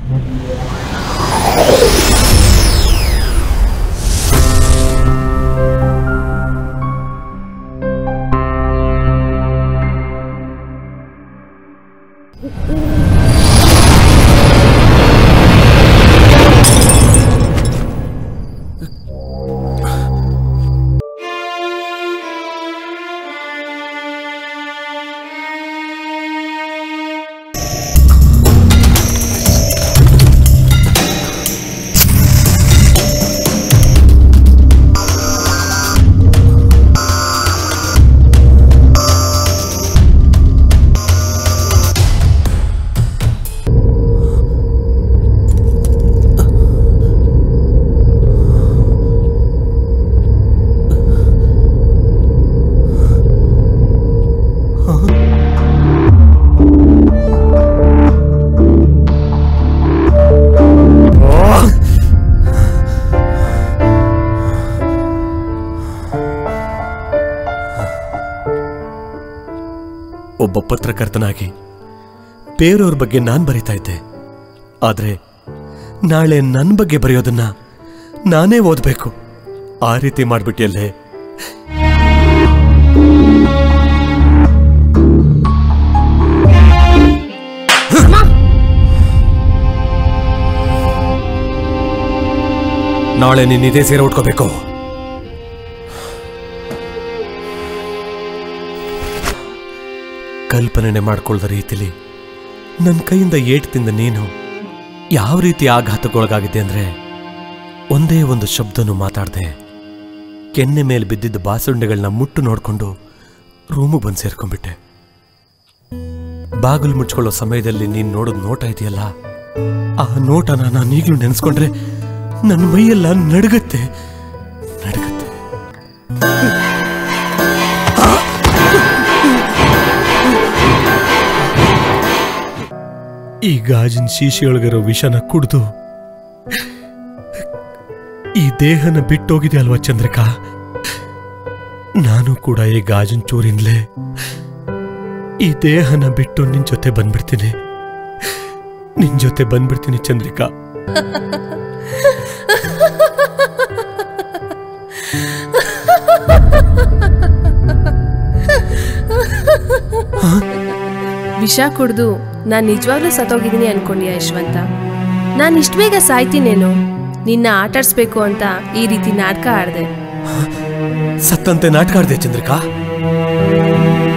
ಒಬ್ಬ ಪತ್ರಕರ್ತನಾಗಿ ಬೇರೆಯವ್ರ ಬಗ್ಗೆ ನಾನು ಬರಿತಾ ಇದ್ದೆ ಆದರೆ ನಾಳೆ ನನ್ನ ಬಗ್ಗೆ ಬರೆಯೋದನ್ನ ನಾನೇ ಓದಬೇಕು ಆ ರೀತಿ ಮಾಡ್ಬಿಟ್ಟಿಯಲ್ಲೇ ನಾಳೆ ನೀನು ಇದೇ ಸೀರೆ ಉಟ್ಕೋಬೇಕು ಕಲ್ಪನೆ ಮಾಡ್ಕೊಳ್ಳದ ರೀತಿಲಿ ನನ್ನ ಕೈಯಿಂದ ಏಟು ತಿಂದ ನೀನು ಯಾವ ರೀತಿ ಆಘಾತಕ್ಕೊಳಗಾಗಿದ್ದೆ ಅಂದ್ರೆ ಒಂದೇ ಒಂದು ಶಬ್ದನೂ ಮಾತಾಡದೆ ಕೆನ್ನೆ ಮೇಲೆ ಬಿದ್ದಿದ್ದ ಬಾಸುಂಡೆಗಳನ್ನ ಮುಟ್ಟು ನೋಡ್ಕೊಂಡು ರೂಮಿಗೆ ಬಂದು ಸೇರ್ಕೊಂಡ್ಬಿಟ್ಟೆ ಬಾಗಿಲು ಮುಚ್ಕೊಳ್ಳೋ ಸಮಯದಲ್ಲಿ ನೀನು ನೋಡೋದು ನೋಟ ಇದೆಯಲ್ಲ ಆ ನೋಟನ ನಾನು ಈಗಲೂ ನೆನೆಸ್ಕೊಂಡ್ರೆ ನನ್ನ ಮೈಯೆಲ್ಲ ನಡುಗತ್ತೆ ನಡುಗತ್ತೆ ಈ ಗಾಜಿನ ಶೀಶೆಯೊಳಗಿರೋ ವಿಷನ ಕುಡಿದು ಈ ದೇಹನ ಬಿಟ್ಟೋಗಿದೆ ಅಲ್ವಾ ಚಂದ್ರಿಕಾ ನಾನು ಕೂಡ ಈ ಗಾಜಿನ ಚೂರಿಂದಲೇ ಈ ದೇಹನ ಬಿಟ್ಟು ನಿನ್ ಜೊತೆ ಬಂದ್ಬಿಡ್ತೀನಿ ನಿನ್ ಜೊತೆ ಬಂದ್ಬಿಡ್ತೀನಿ ಚಂದ್ರಿಕಾ ವಿಷ ಕುಡ್ದು ನಾನು ನಿಜವಾಗ್ಲೂ ಸತ್ತೋಗಿದ್ದೀನಿ ಅನ್ಕೊಂಡ್ಯಾ ಯಶವಂತ ನಾನು ಇಷ್ಟು ಬೇಗ ಸಾಯ್ತೀನೇನು ನಿನ್ನ ಆಟಾಡ್ಸ್ಬೇಕು ಅಂತ ಈ ರೀತಿ ನಾಟಕ ಆಡ್ದೆ ಸತ್ತಂತೆ ನಾಟಕ ಆಡ್ದೆ ಚಂದ್ರಿಕಾ